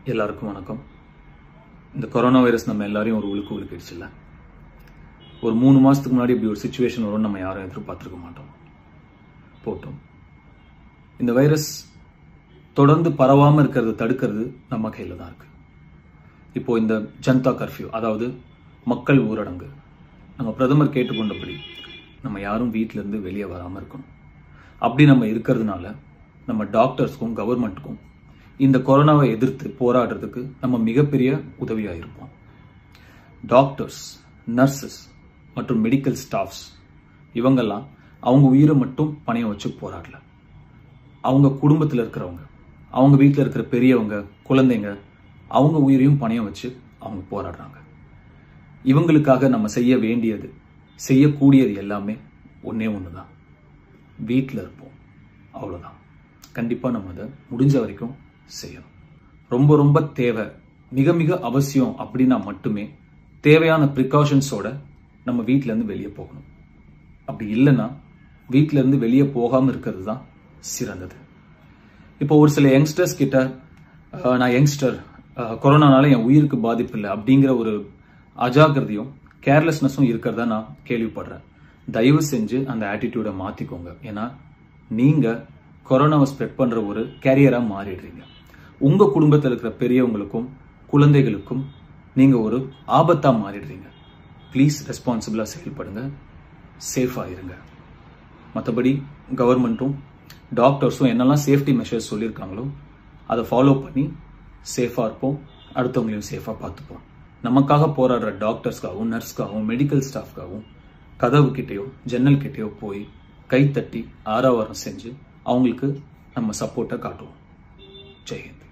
எல்லாருக்கும் வணக்கம் இந்த கொரோனா வைரஸ் நம்ம எல்லாரையும் ஒரு உழுக்கு உழுக்கிடுச்சுல்ல ஒரு மூணு மாசத்துக்கு முன்னாடி இப்படி ஒரு சுச்சுவேஷன் வரும்னு நம்ம யாரும் எதிர்பார்த்துருக்க மாட்டோம் போட்டோம் இந்த வைரஸ் தொடர்ந்து பரவாம இருக்கிறத தடுக்கிறது நம்ம கையில தான் இருக்கு இப்போ இந்த ஜனதா கர்ஃப்யூ அதாவது மக்கள் ஊரடங்கு நம்ம பிரதமர் கேட்டுக்கொண்டபடி நம்ம யாரும் வீட்ல இருந்து வெளியே வராம இருக்கணும் அப்படி நம்ம இருக்கிறதுனால நம்ம டாக்டர்ஸ்க்கும் கவர்மெண்ட்டுக்கும் இந்த கொரோனாவை எதிர்த்து போராடுறதுக்கு நம்ம மிகப்பெரிய உதவியா இருப்போம் டாக்டர்ஸ் நர்சஸ் மற்றும் மெடிக்கல் ஸ்டாஃப்ஸ் இவங்கெல்லாம் அவங்க உயிரை மட்டும் பணையம் வச்சு போராடல அவங்க குடும்பத்தில் இருக்கிறவங்க அவங்க வீட்டில் இருக்கிற பெரியவங்க குழந்தைங்க அவங்க உயிரையும் பணையம் வச்சு அவங்க போராடுறாங்க இவங்களுக்காக நம்ம செய்ய வேண்டியது செய்யக்கூடியது எல்லாமே ஒன்றே ஒன்று தான் வீட்டில் இருப்போம் அவ்வளோதான் கண்டிப்பாக நம்ம அதை முடிஞ்ச வரைக்கும் செய்யணும் ரொம்ப ரொம்ப தேவை மிக மிக அவசியம் அப்படின்னா மட்டுமே தேவையான ப்ரிகாஷன்ஸோட நம்ம வீட்டிலேருந்து வெளியே போகணும் அப்படி இல்லைன்னா வீட்டிலேருந்து வெளியே போகாமல் இருக்கிறது தான் சிறந்தது இப்போ ஒரு சில யங்ஸ்டர்ஸ் கிட்ட அஹ், நான் யங்ஸ்டர் கொரோனானால என் உயிருக்கு பாதிப்பு இல்லை அப்படிங்கிற ஒரு அஜாக்கிரதையும் கேர்லெஸ்னஸும் இருக்கிறதா நான் கேள்விப்படுறேன் தயவு செஞ்சு அந்த ஆட்டிடியூடை மாத்திக்கோங்க ஏன்னா நீங்க கொரோனாவை ஸ்ப்ரெட் பண்ற ஒரு கேரியரா மாறிடுறீங்க உங்க குடும்பத்தில் இருக்கிற பெரியவங்களுக்கும் குழந்தைகளுக்கும் நீங்க ஒரு ஆபத்தா மாறிடுறீங்க ப்ளீஸ் ரெஸ்பான்சிபிளா செயல்படுங்க சேஃபா இருங்க மற்றபடி கவர்மெண்ட்டும் டாக்டர்ஸும் என்னெல்லாம் சேஃப்டி மெஷர்ஸ் சொல்லியிருக்காங்களோ அதை ஃபாலோ பண்ணி சேஃபாக இருப்போம் அடுத்தவங்களையும் சேஃபாக பார்த்துப்போம் நமக்காக போராடுற டாக்டர்ஸ்க்காகவும் நர்ஸ்க்காகவும் மெடிக்கல் ஸ்டாஃப்காகவும் கதவு கிட்டேயோ ஜன்னல் கிட்டேயோ போய் கைத்தட்டி ஆரவாரம் செஞ்சு அவங்களுக்கு நம்ம சப்போர்ட்டை காட்டுவோம் ஜெயஹிந்த்